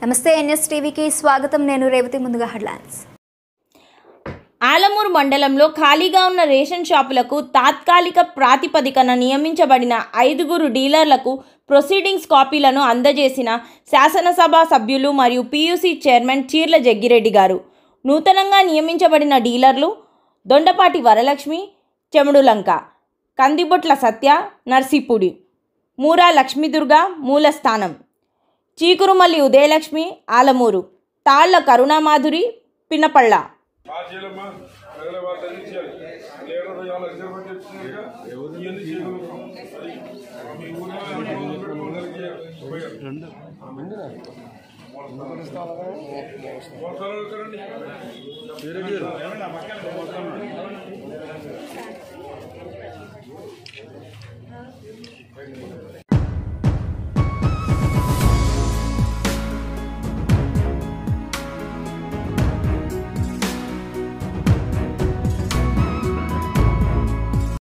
నమస్తే ఎన్ఎస్ టీవీకి స్వాగతం నేను రేవతి ముందుగా హెడ్లైన్స్ ఆలమూరు మండలంలో ఖాళీగా ఉన్న రేషన్ షాపులకు తాత్కాలిక ప్రాతిపదికన నియమించబడిన ఐదుగురు డీలర్లకు ప్రొసీడింగ్స్ కాపీలను అందజేసిన శాసనసభ సభ్యులు మరియు పీయూసీ చైర్మన్ చీర్ల జగ్గిరెడ్డి గారు నూతనంగా నియమించబడిన డీలర్లు దొండపాటి వరలక్ష్మి చెముడులంక కందిబొట్ల సత్య నర్సీపుడి మూరా లక్ష్మీదుర్గ మూలస్థానం చీకురుమల్లి ఉదయలక్ష్మి ఆలమూరు తాళ్ల కరుణామాధురి పిన్నపళ్ళ చేయాలమ్మా ప్రజల వాళ్ళు అన్ని చేయాలి లేకపోతే ఇవాళ రిజర్వ్ పెట్టి వచ్చినాక ఇవన్నీ చేయగలుగుతాం అది మీ ఊళ్ళో ఏమైనా మొదలు పెట్టుకుని అందరికీ చేయాలి. మోసాలు ఎక్కడండి?